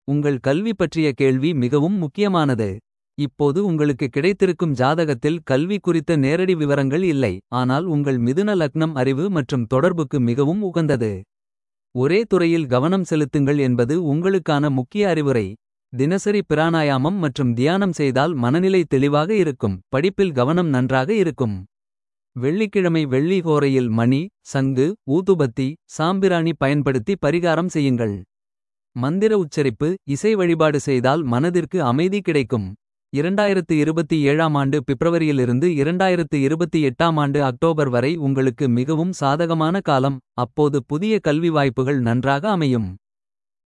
உங்கள் கல்வி பற்றிய கேள்வி மிகவும் முக்கியமானது. இப்போது உங்களுக்கு கிடைத்திருக்கும் ஜாதகத்தில் கல்வி குறித்த நேரடி விவரங்கள் இல்லை. ஆனால் உங்கள் மிதுன லக்னம் அறிவு மற்றும் தொடர்புக்கு மிகவும் உகந்தது. ஒரே துறையில் கவனம் செலுத்துங்கள் என்பது உங்களுக்கான முக்கிய அறிவுரை. தினசரி பிராணாயாமம் மற்றும் தியானம் செய்தால் மனநிலை தெளிவாக இருக்கும். படிப்பில் கவனம் நன்றாக இருக்கும். வெள்ளிக்கிழமை வெள்ளி ஹோரையில் மணி சங்கு ஊதுபத்தி சாம்பிராணி பயன்படுத்தி பரிகாரம் செய்யுங்கள். மந்திர உச்சரிப்பு இசை வழிபாடு செய்தால் மனதிற்கு அமைதி கிடைக்கும். 2027ஆம் ஆண்டு பிப்ரவரியிலிருந்து 2028ஆம் ஆண்டு அக்டோபர் வரை உங்களுக்கு மிகவும் சாதகமான காலம். அப்போது புதிய கல்வி வாய்ப்புகள் நன்றாக அமையும்.